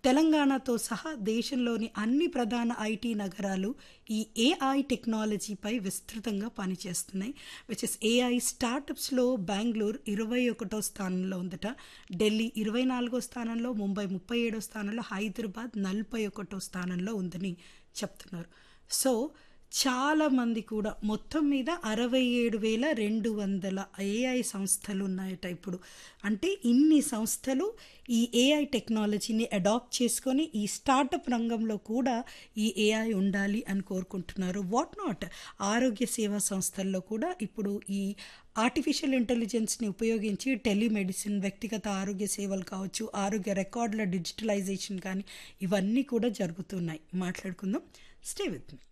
తెలంగాణతో సహా దేశంలోని అన్ని ప్రధాన ఐటీ నగరాలు ఈ ఏఐ టెక్నాలజీపై విస్తృతంగా పనిచేస్తున్నాయి విచ్ ఇస్ ఏఐ స్టార్టప్స్లో బెంగళూరు ఇరవై ఒకటో స్థానంలో ఉందట ఢిల్లీ ఇరవై నాలుగో స్థానంలో ముంబై ముప్పై ఏడో స్థానంలో హైదరాబాద్ నలభై ఒకటో స్థానంలో ఉందని చెప్తున్నారు సో చాలామంది కూడా మొత్తం మీద అరవై ఏడు వేల రెండు వందల ఏఐ సంస్థలు ఉన్నాయట ఇప్పుడు అంటే ఇన్ని సంస్థలు ఈ ఏఐ టెక్నాలజీని అడాప్ట్ చేసుకొని ఈ స్టార్టప్ రంగంలో కూడా ఈ ఏఐ ఉండాలి అని కోరుకుంటున్నారు వాట్ నాట్ ఆరోగ్య సేవా సంస్థల్లో కూడా ఇప్పుడు ఈ ఆర్టిఫిషియల్ ఇంటెలిజెన్స్ని ఉపయోగించి టెలిమెడిసిన్ వ్యక్తిగత ఆరోగ్య సేవలు కావచ్చు ఆరోగ్య రికార్డుల డిజిటలైజేషన్ కానీ ఇవన్నీ కూడా జరుగుతున్నాయి మాట్లాడుకుందాం స్టే విత్ మీ